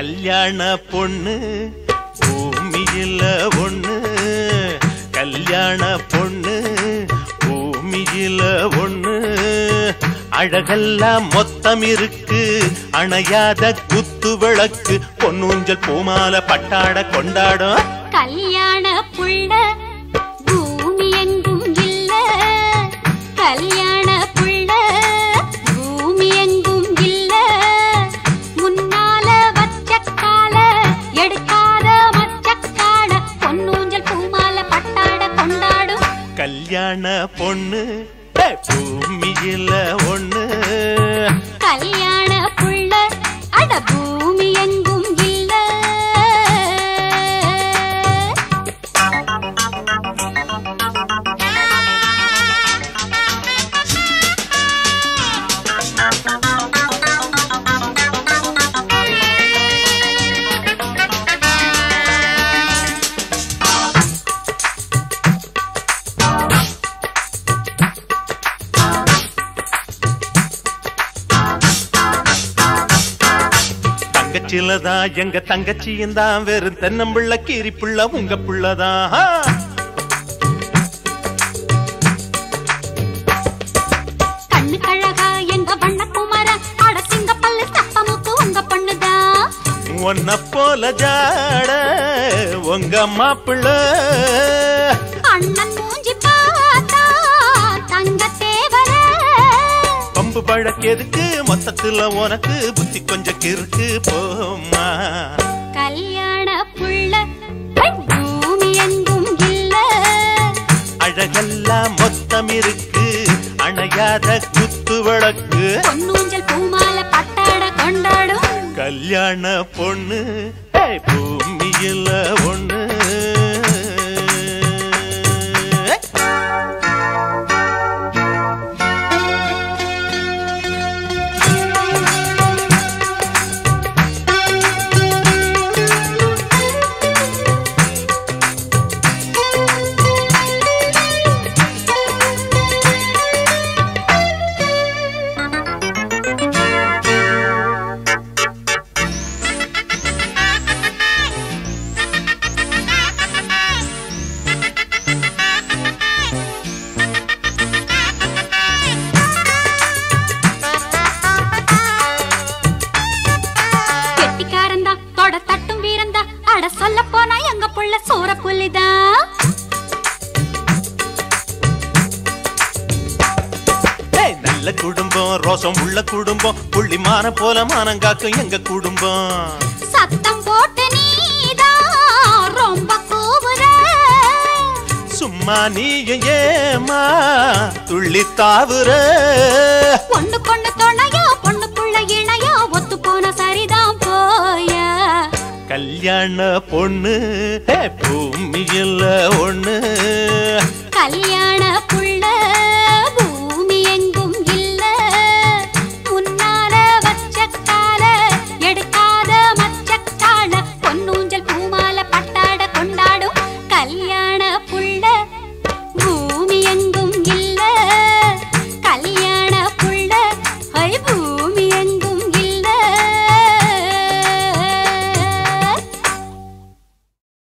கல்யாண பொண்ணு பூமியில ஒண்ணு கல்யாண பொண்ணு பூமியில ஒண்ணு அழகெல்லாம் மொத்தம் இருக்கு அணையாத குத்து விளக்கு பொன்னூஞ்சல் பூமால பட்டாட கொண்டாடும் கல்யாண புள்ள பூமி எங்கும் இல்ல கல்யாண புள்ள பூமி எங்கும் இல்ல முன்னால வச்ச கால எடுக்காத மச்சக்காட பொன்னூஞ்சல் பூமால பட்டாட கொண்டாடும் கல்யாண பொண்ணு ஏ, பூமியில ஒண்ணு கல்யாண புள்ள அட பூமி எங்கும் இல்ல தங்கச்சிலதான் எங்க தங்கச்சியும் தான் வெறும் தென்னம்பிள்ள கீரி புள்ள உங்க புள்ளதான் ஆ. கண்ணு கழகா எங்க வண்ண குமர அட சிங்க பல்லு தப்பமுக்கு உங்க பொண்ணுதான் உன்ன போல ஜாட உங்க மாப்பிள்ள அண்ணன் மூஞ்சி பார்த்தா தங்க தேவர பம்பு பழக்கெதுக்கு மொத்தத்துல உனக்கு புத்தி கொஞ்சம் கிறுக்கு போமா கல்யாண புள்ள ஐ, பூமி எங்கும் இல்ல அழகெல்லாம் மொத்தம் இருக்கு அணையாத குத்து விளக்கு பொன்னூஞ்சல் பூமால பட்டாட கொண்டாடும் கல்யாண பொண்ணு ஏய், பூமியில ஒண்ணு கெட்டிக்காரந்தா தொட தட்டும் வீரந்தா அட சொல்ல போனா எங்க புள்ள சூற புள்ளிதான் ஏய், நல்ல குடும்பம் ரோசம் உள்ள குடும்பம் புள்ளிமான போல மானங்காக்கும் எங்க குடும்பம் சத்தம் போட்டு நீதான் ரொம்ப கூவுற சும்மா நீயும் ஏமா துள்ளி தாவுற பொண்ணு பொண்ணு துணையோ பொண்ணு புள்ள இணையோ ஒத்து போன சரிதான் போயா கல்யாண பொண்ணு ஏ, பூமியில ஒண்ணு கல்யாண